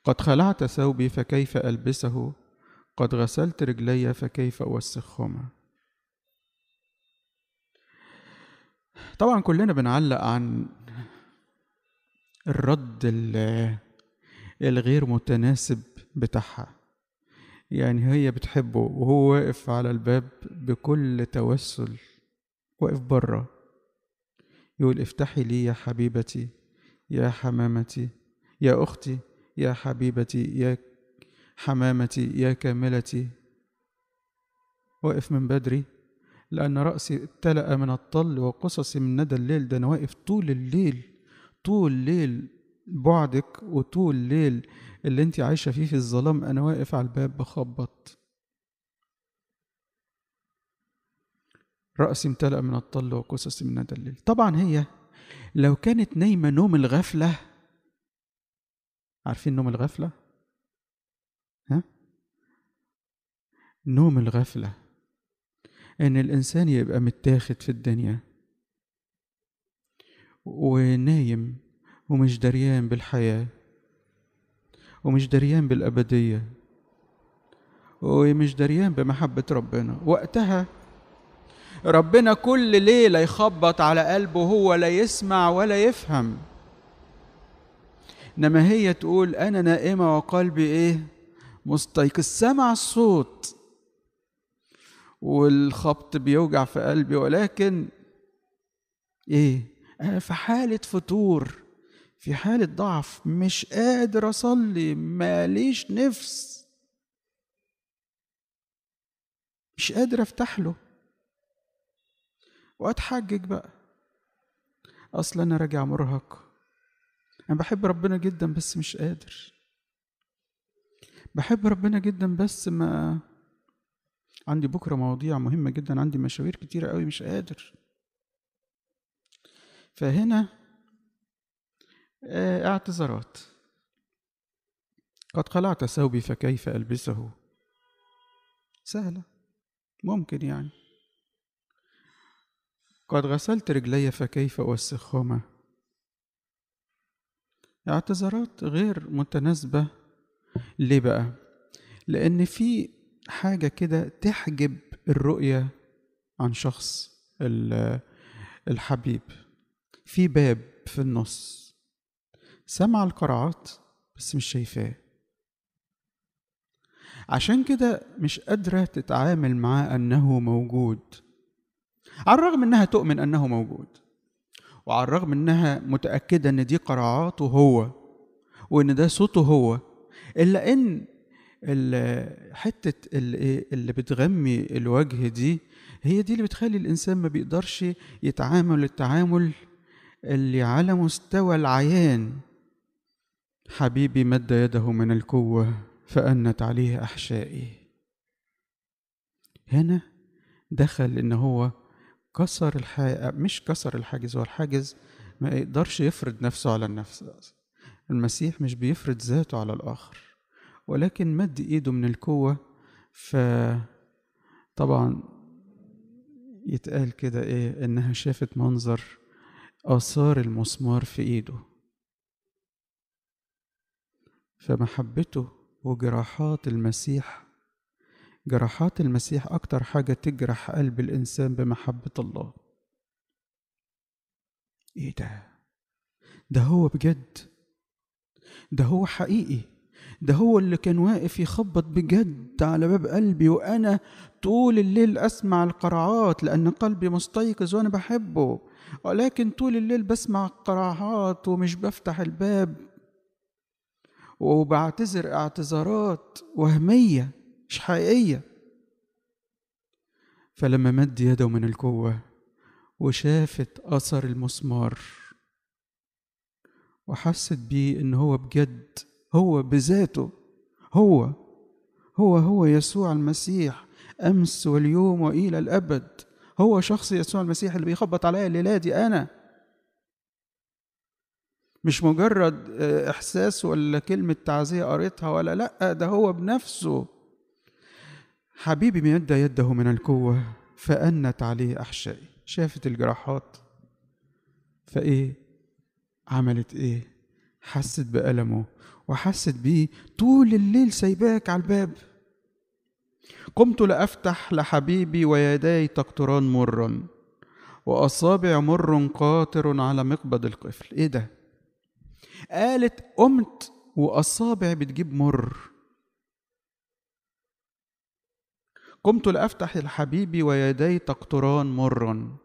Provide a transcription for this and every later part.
قد خلعت ثوبي فكيف ألبسه قد غسلت رجلي فكيف أوسخهما طبعا كلنا بنعلق عن الرد الغير متناسب بتاعها يعني هي بتحبه وهو واقف على الباب بكل توسل واقف بره يقول افتحي لي يا حبيبتي يا حمامتي يا أختي يا حبيبتي يا حمامتي يا كاملتي واقف من بدري لأن رأسي اتلأ من الطل وقصصي من ندى الليل ده أنا واقف طول الليل طول الليل بعدك وطول الليل اللي انت عايشة فيه في الظلام أنا واقف على الباب بخبط رأسي امتلأ من الطل وقصصي من ندى الليل طبعا هي لو كانت نايمة نوم الغفلة عارفين نوم الغفلة؟ ها؟ نوم الغفلة إن الإنسان يبقى متاخد في الدنيا ونايم ومش دريان بالحياة ومش دريان بالأبدية ومش دريان بمحبة ربنا وقتها ربنا كل ليلة يخبط على قلبه هو لا يسمع ولا يفهم إنما هي تقول أنا نائمة وقلبي إيه مستيقظ سمع الصوت والخبط بيوجع في قلبي ولكن إيه أنا في حالة فتور في حالة ضعف مش قادر أصلي ماليش نفس مش قادر أفتح له وأتحجج بقى أصل أنا راجع مرهق أنا بحب ربنا جدا بس مش قادر بحب ربنا جدا بس ما عندي بكرة مواضيع مهمة جدا عندي مشاوير كتيرة قوي مش قادر فهنا اعتذارات قد قلعت ثوبي فكيف ألبسه سهلة ممكن يعني قد غسلت رجلي فكيف أوسخهما اعتذارات غير متناسبة ليه بقى؟ لأن في حاجة كده تحجب الرؤية عن شخص الحبيب في باب في النص سمع القرعات بس مش شايفاه عشان كده مش قادرة تتعامل معاه أنه موجود على الرغم أنها تؤمن أنه موجود وعلى الرغم أنها متأكدة أن دي قرعاته هو وأن ده صوته هو إلا أن حتة اللي بتغمي الوجه دي هي دي اللي بتخلي الإنسان ما بيقدرش يتعامل التعامل اللي على مستوى العيان حبيبي مد يده من القوة فأنت عليه أحشائي هنا دخل إن هو كسر الحاجز مش كسر الحاجز هو الحاجز ما يقدرش يفرض نفسه على النفس المسيح مش بيفرض ذاته على الآخر ولكن مد إيده من القوة فطبعا يتقال كده إيه إنها شافت منظر آثار المسمار في إيده فمحبته وجراحات المسيح جراحات المسيح أكتر حاجة تجرح قلب الإنسان بمحبة الله إيه ده؟ ده هو بجد ده هو حقيقي ده هو اللي كان واقف يخبط بجد على باب قلبي وأنا طول الليل أسمع القرعات لأن قلبي مستيقظ وأنا بحبه ولكن طول الليل بسمع القرعات ومش بفتح الباب وبعتذر اعتذارات وهمية مش حقيقية فلما مد يده من القوة وشافت أثر المسمار وحست بيه إن هو بجد هو بذاته هو هو هو يسوع المسيح أمس واليوم وإلى الأبد هو شخص يسوع المسيح اللي بيخبط عليا الليلة دي أنا مش مجرد إحساس ولا كلمة تعزية قريتها ولا لأ ده هو بنفسه حبيبي مد يده من القوة فأنت عليه أحشائي شافت الجراحات فإيه عملت إيه حست بألمه وحست بيه طول الليل سايباك على الباب قمت لأفتح لحبيبي ويداي تقطران مرا وأصابع مر قاطر على مقبض القفل إيه ده؟ قالت قمت وأصابع بتجيب مر قمت لأفتح لحبيبي ويداي تقطران مرا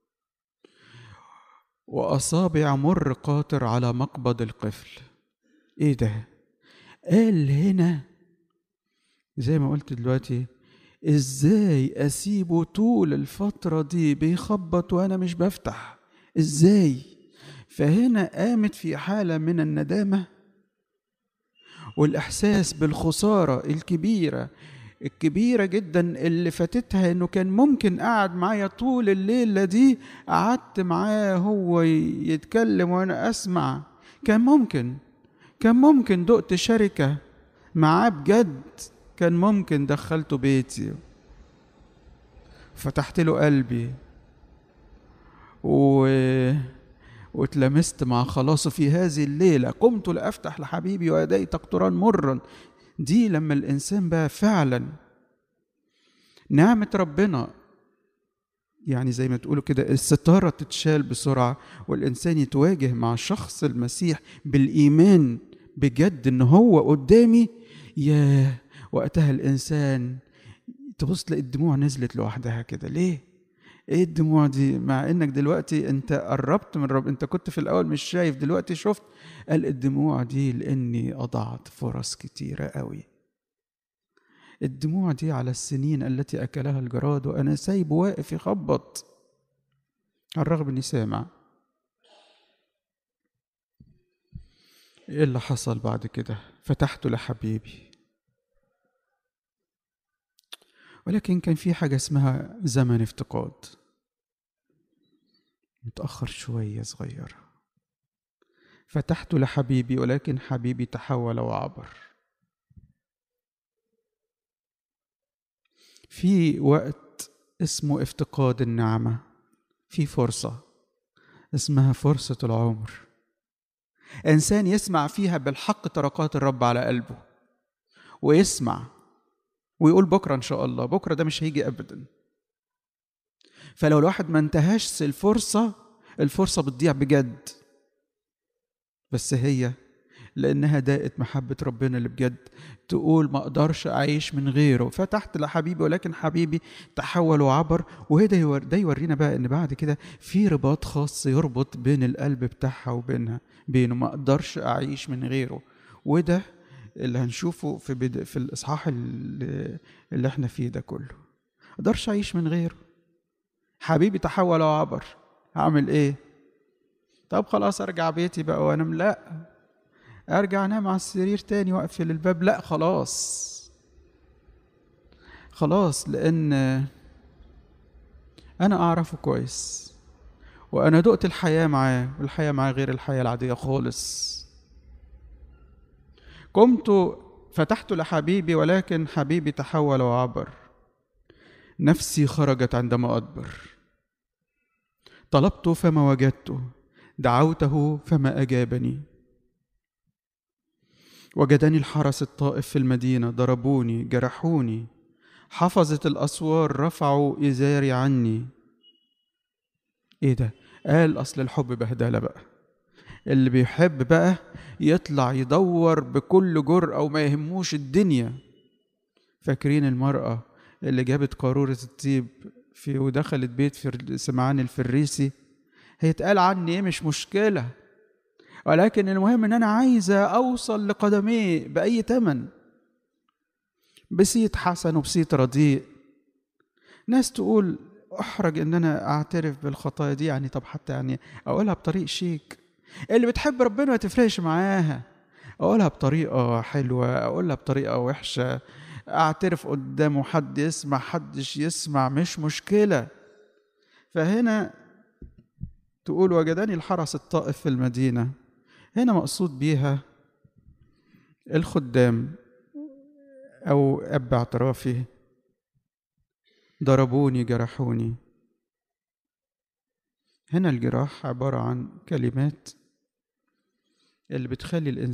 وأصابع مر قاطر على مقبض القفل إيه ده؟ قال هنا زي ما قلت دلوقتي ازاي اسيبه طول الفترة دي بيخبط وانا مش بفتح ازاي فهنا قامت في حالة من الندامة والإحساس بالخسارة الكبيرة الكبيرة جدا اللي فاتتها انه كان ممكن قعد معايا طول الليلة دي قعدت معاه هو يتكلم وانا اسمع كان ممكن كان ممكن دقت شركة معاه بجد كان ممكن دخلته بيتي فتحت له قلبي و... واتلمست مع خلاصه في هذه الليلة قمت لأفتح لحبيبي ويدي تقطران مرا دي لما الإنسان بقى فعلا نعمة ربنا يعني زي ما تقولوا كده الستارة تتشال بسرعة والإنسان يتواجه مع شخص المسيح بالإيمان بجد إن هو قدامي ياه وقتها الإنسان تبص تلاقي الدموع نزلت لوحدها كده ليه؟ ايه الدموع دي مع انك دلوقتي انت قربت من رب انت كنت في الاول مش شايف دلوقتي شفت قال الدموع دي لاني اضعت فرص كتيره قوي الدموع دي على السنين التي اكلها الجراد وانا سايب واقف يخبط على الرغم اني سامع ايه اللي حصل بعد كده فتحت لحبيبي ولكن كان في حاجة اسمها زمن افتقاد متأخر شوية صغيرة فتحت لحبيبي ولكن حبيبي تحول وعبر في وقت اسمه افتقاد النعمة في فرصة اسمها فرصة العمر إنسان يسمع فيها بالحق طرقات الرب على قلبه ويسمع ويقول بكرة إن شاء الله بكرة ده مش هيجي أبدا فلو الواحد ما انتهاش الفرصة الفرصة بتضيع بجد بس هي لأنها داءت محبة ربنا اللي بجد تقول ما أقدرش أعيش من غيره فتحت لحبيبي ولكن حبيبي تحول وعبر وده يور ده يورينا بقى إن بعد كده في رباط خاص يربط بين القلب بتاعها وبينها بينه ما أقدرش أعيش من غيره وده اللي هنشوفه في بد... في الاصحاح اللي... اللي احنا فيه ده كله اقدرش اعيش من غيره حبيبي تحول وعبر هعمل ايه طب خلاص ارجع بيتي بقى وانام لا ارجع انام على السرير تاني واقفل الباب لا خلاص خلاص لان انا اعرفه كويس وانا دقت الحياه معاه والحياه معاه غير الحياه العاديه خالص قمت فتحت لحبيبي ولكن حبيبي تحول وعبر نفسي خرجت عندما أدبر طلبت فما وجدته دعوته فما أجابني وجدني الحرس الطائف في المدينة ضربوني جرحوني حفظت الأسوار رفعوا إزاري عني إيه ده؟ قال أصل الحب بهدلة بقى اللي بيحب بقى يطلع يدور بكل جرأة وما يهموش الدنيا فاكرين المرأة اللي جابت قارورة الطيب في ودخلت بيت في سمعان الفريسي هيتقال عني ايه مش مشكلة ولكن المهم ان انا عايزة اوصل لقدميه بأي تمن بسيط حسن وبسيط رديء ناس تقول احرج ان انا اعترف بالخطايا دي يعني طب حتى يعني اقولها بطريق شيك اللي بتحب ربنا ما تفرقش معاها اقولها بطريقه حلوه اقولها بطريقه وحشه اعترف قدامه حد يسمع حدش يسمع مش مشكله فهنا تقول وجدني الحرس الطائف في المدينه هنا مقصود بيها الخدام او اب اعترافي ضربوني جرحوني هنا الجراح عباره عن كلمات اللي بتخلي الإنسان